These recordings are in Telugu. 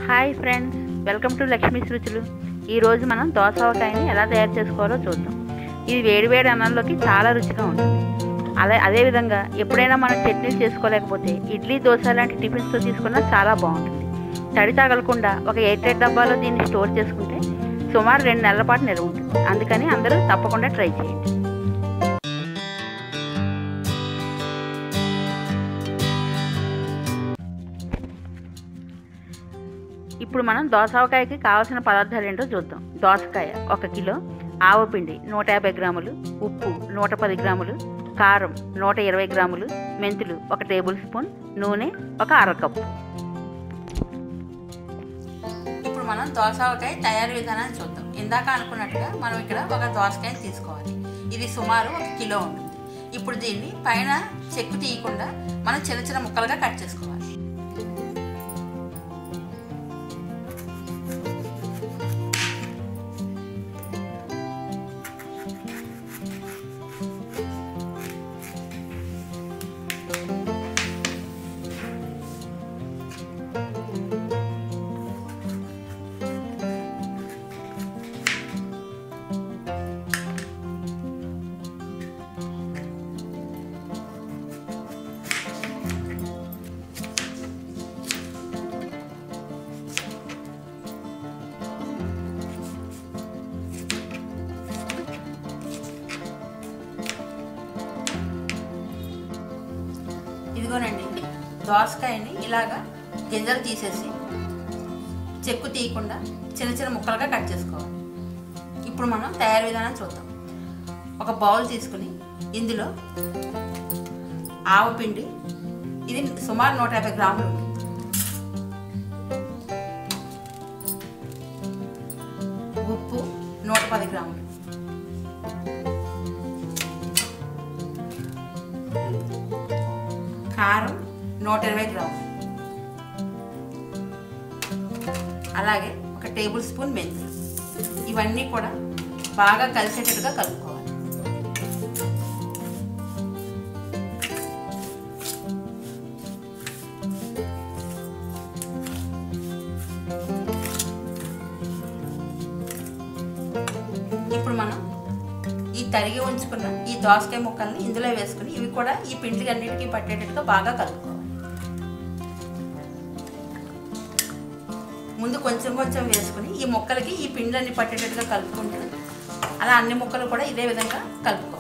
hi friends welcome to Lakshmi's రుచులు ఈరోజు మనం దోసవకాయని ఎలా తయారు చేసుకోవాలో చూద్దాం ఇది వేడివేడి అన్నంలోకి చాలా రుచిగా ఉంటుంది అదే అదేవిధంగా ఎప్పుడైనా మనం చట్నీలు చేసుకోలేకపోతే ఇడ్లీ దోశ లాంటి టిఫిన్స్తో తీసుకున్నా చాలా బాగుంటుంది తడి తగలకుండా ఒక ఎయిట్ ఎయిట్ డబ్బాలో దీన్ని స్టోర్ చేసుకుంటే సుమారు రెండు నెలల పాటు నిల్వ ఉంటుంది అందుకని అందరూ తప్పకుండా ట్రై చేయండి ఇప్పుడు మనం దోసకాయకి కావాల్సిన పదార్థాలు ఏంటో చూద్దాం దోసకాయ ఒక కిలో ఆవపిండి నూట యాభై గ్రాములు ఉప్పు నూట పది గ్రాములు కారం నూట ఇరవై గ్రాములు మెంతులు ఒక టేబుల్ స్పూన్ నూనె ఒక అరకప్పు ఇప్పుడు మనం దోసకాయ తయారీ విధానాన్ని చూద్దాం ఇందాక అనుకున్నట్టుగా మనం ఇక్కడ ఒక దోసకాయని తీసుకోవాలి ఇది సుమారు ఒక కిలో ఉంటుంది ఇప్పుడు దీన్ని పైన చెక్కు తీయకుండా మనం చిన్న చిన్న ముక్కలుగా కట్ చేసుకోవాలి ఇదిగోనండి దోసకాయని ఇలాగా గింజలు తీసేసి చెక్కు తీయకుండా చిన్న చిన్న ముక్కలుగా కట్ చేసుకోవాలి ఇప్పుడు మనం తయారు విధానం చూద్దాం ఒక బౌల్ తీసుకుని ఇందులో ఆవపిండి ఇది సుమారు నూట యాభై గ్రాములు ఉంటుంది ఉప్పు నూట పది గ్రాములు కారం నూట ఇరవై గ్రాములు అలాగే ఒక టేబుల్ స్పూన్ మెంతులు ఇవన్నీ కూడా బాగా కలిసేటట్టుగా కలుపుకోవాలి ఇప్పుడు మనం ఈ తరిగి ఉంచుకున్న ఈ దోసకాయ ముక్కల్ని ఇందులో వేసుకుని ఇవి కూడా ఈ పిండికి అన్నిటికీ పట్టేటట్టుగా బాగా కలుపుకోవాలి ముందు కొంచెం కొంచెం వేసుకుని ఈ ముక్కలకి ఈ పిండ్లన్నీ పట్టేటట్టుగా కలుపుకుంటూ అలా అన్ని ముక్కలు కూడా ఇదే విధంగా కలుపుకోవాలి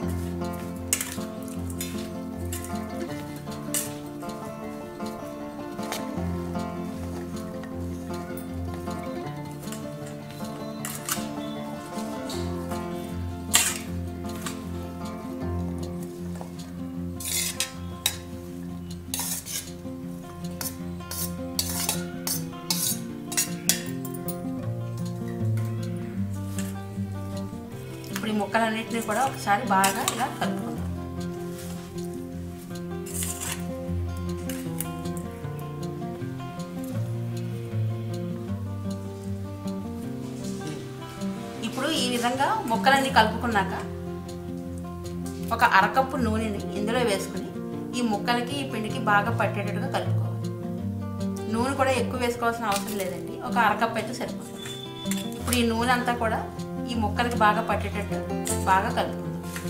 ఇప్పుడు ఈ ముక్కలన్నింటినీ కూడా ఒకసారి బాగా ఇలా కలుపుకుందాం ఇప్పుడు ఈ విధంగా ముక్కలన్నీ కలుపుకున్నాక ఒక అరకప్పు నూనెని ఇందులో వేసుకుని ఈ ముక్కలకి ఈ పిండికి బాగా పట్టేటట్టుగా కలుపుకోవాలి నూనె కూడా ఎక్కువ వేసుకోవాల్సిన అవసరం లేదండి ఒక అరకప్పు అయితే సరిపోతుంది ఇప్పుడు ఈ నూనె అంతా కూడా ఈ ముక్కలకి బాగా పట్టేటట్టు బాగా కలుపుకుందాం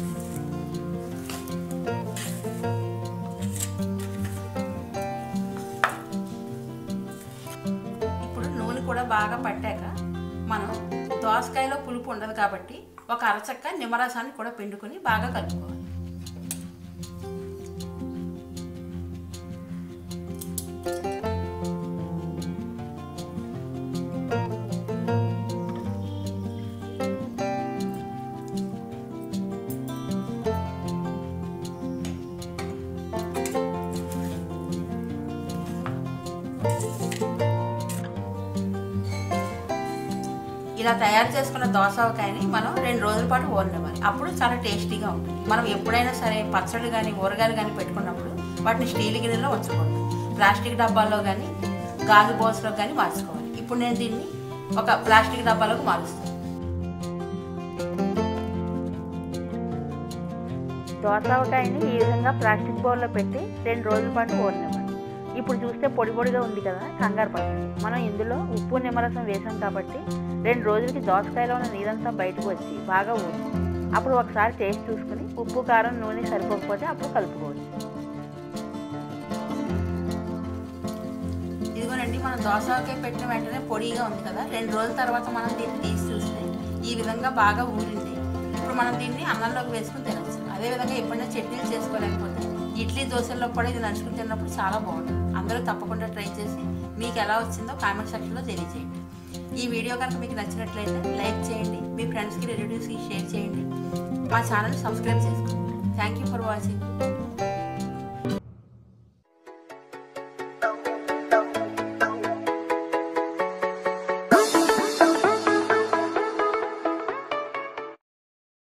ఇప్పుడు నూనె కూడా బాగా పట్టాక మనం దోసకాయలో పులుపు ఉండదు కాబట్టి ఒక అరచక్క నిమ్మరసాన్ని కూడా పిండుకొని బాగా కలుపుకోవాలి ఇలా తయారు చేసుకున్న దోసకాయని మనం రెండు రోజుల పాటు ఊరనివ్వాలి అప్పుడు చాలా టేస్టీగా ఉంటుంది మనం ఎప్పుడైనా సరే పచ్చడి కానీ ఊరగాయలు కానీ పెట్టుకున్నప్పుడు వాటిని స్టీల్ గిన్నెలో ఉంచకూడదు ప్లాస్టిక్ డబ్బాల్లో కానీ గాజు బోల్స్లో కానీ మార్చుకోవాలి ఇప్పుడు నేను దీన్ని ఒక ప్లాస్టిక్ డబ్బాలోకి మారుస్తాను దోసకాయని ఈ విధంగా ప్లాస్టిక్ బౌల్లో పెట్టి రెండు రోజుల పాటు ఊరనివ్వాలి ఇప్పుడు చూస్తే పొడి పొడిగా ఉంది కదా కంగారు పడుతుంది మనం ఇందులో ఉప్పు నిమ్మరసం వేసాం కాబట్టి రెండు రోజులకి దోసకాయలో ఉన్న నీరంతా బయటకు వచ్చి బాగా ఊరుతుంది అప్పుడు ఒకసారి టేస్ట్ చూసుకుని ఉప్పు కారం నూనె సరిపోకపోతే అప్పుడు కలుపుకోవచ్చు ఇదిగోనండి మనం దోసకాయ పెట్టిన వెంటనే పొడిగా ఉంది కదా రెండు రోజుల తర్వాత మనం దీన్ని తీసి చూస్తే ఈ విధంగా బాగా ఊరింది ఇప్పుడు మనం దీన్ని అన్నంలోకి వేసుకుని తినచ్చు అదేవిధంగా ఎప్పుడైనా చట్నీలు చేసుకోలేకపోతే ఇడ్లీ దోశల్లో కూడా ఇది నంచుకుని తిన్నప్పుడు చాలా బాగుంటుంది అందరూ తప్పకుండా ట్రై చేసి మీకు ఎలా వచ్చిందో కామెంట్ సెక్షన్లో తెలియజేయండి ఈ వీడియో కనుక మీకు నచ్చినట్లయితే లైక్ చేయండి మీ ఫ్రెండ్స్కి రిలేటివ్స్కి షేర్ చేయండి మా ఛానల్ సబ్స్క్రైబ్ చేసుకోండి థ్యాంక్ యూ ఫర్ వాచింగ్